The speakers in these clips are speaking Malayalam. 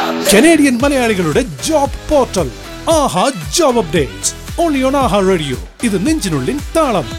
കനേഡിയൻ മലയാളികളുടെ job portal Aha job updates only on Aha radio ഇത് നെഞ്ചിനുള്ളിൽ താളം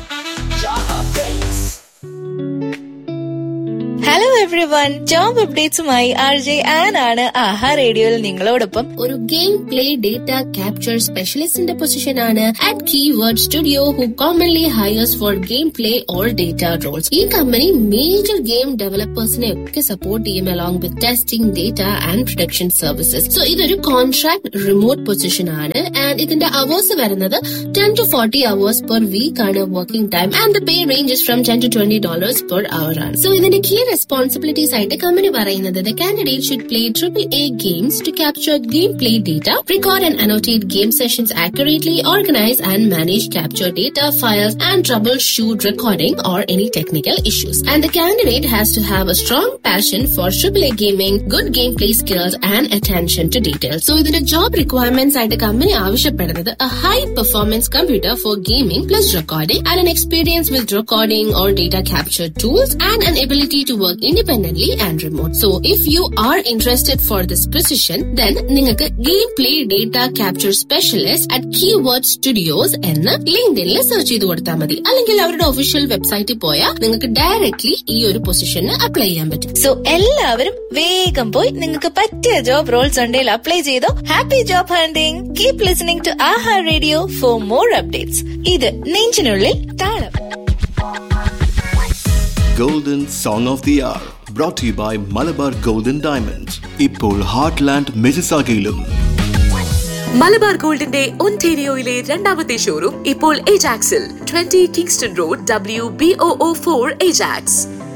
ഹലോ എവ്രി വൺ ജോബ് അപ്ഡേറ്റ്സുമായി ആർ ജെ ആൻ ആണ് ആഹാ റേഡിയോയിൽ നിങ്ങളോടൊപ്പം ഒരു ഗെയിം പ്ലേ ഡേറ്റ ക്യാപ്ചർ സ്പെഷ്യലിസ്റ്റിന്റെ പൊസിഷൻ ആണ് at keyword studio who commonly hires for game play all data roles ഈ കമ്പനി മേജർ ഗെയിം ഡെവലപ്പേഴ്സിനെ ഒക്കെ സപ്പോർട്ട് ചെയ്യും along with testing data and production services so ഇതൊരു കോൺട്രാക്ട് റിമോട്ട് പൊസിഷൻ ആണ് ആൻഡ് ഇതിന്റെ അവേഴ്സ് വരുന്നത് ten to forty hours per week ആണ് working time and the pay ranges from ten to twenty dollars per hour ആണ് സോ ഇതിന്റെ കീ റെസ്പോൺസിബിലിറ്റീസ് ആയിട്ട് കമ്പനി പറയുന്നത് the candidate should play triple A games to capture game play data record and annotate game sessions accurately, organize and manage capture data files, and troubleshoot recording or any technical issues. And the candidate has to have a strong passion for AAA gaming, good gameplay skills, and attention to detail. So ഇതിന്റെ job requirements ആയിട്ട് കമ്പനി ആവശ്യപ്പെടുന്നത് a high performance computer for gaming plus recording and an experience with recording or data capture tools and an ability to work independently and remote. So if you are interested for this position, then നിങ്ങൾക്ക് game play data capture specialist at keyword studios എന്ന് ലിങ്ക്ഡിനിൽ സെർച്ച് ചെയ്ത് കൊടുത്താൽ മതി അല്ലെങ്കിൽ അവരുടെ ഒഫീഷ്യൽ വെബ്സൈറ്റിൽ പോയാൽ നിങ്ങൾക്ക് ഡയറക്ട്ലി ഈ ഒരു പൊസിഷന് അപ്ലൈ ചെയ്യാൻ പറ്റും സോ എല്ലാവരും വേഗം പോയി നിങ്ങൾക്ക് പറ്റിയ ജോബ് റോൾസ് ഉണ്ടെങ്കിൽ അപ്ലൈ ചെയ്തോ happy job hunting keep listening to Aha radio for more updates ഇത് നെഞ്ചിനുള്ളിൽ താളം Golden Song of the Hour brought to you by Malabar golden diamonds ഇപ്പോൾ ഹാർട്ട്ലാൻഡ് മിസിസാഗയിലും മലബാർ ഗോൾഡിന്റെ ഒൻറ്റേരിയോയിലെ രണ്ടാമത്തെ ഷോറൂം ഇപ്പോൾ ഏജാക്സിൽ twenty Kingston road W B O four Ajax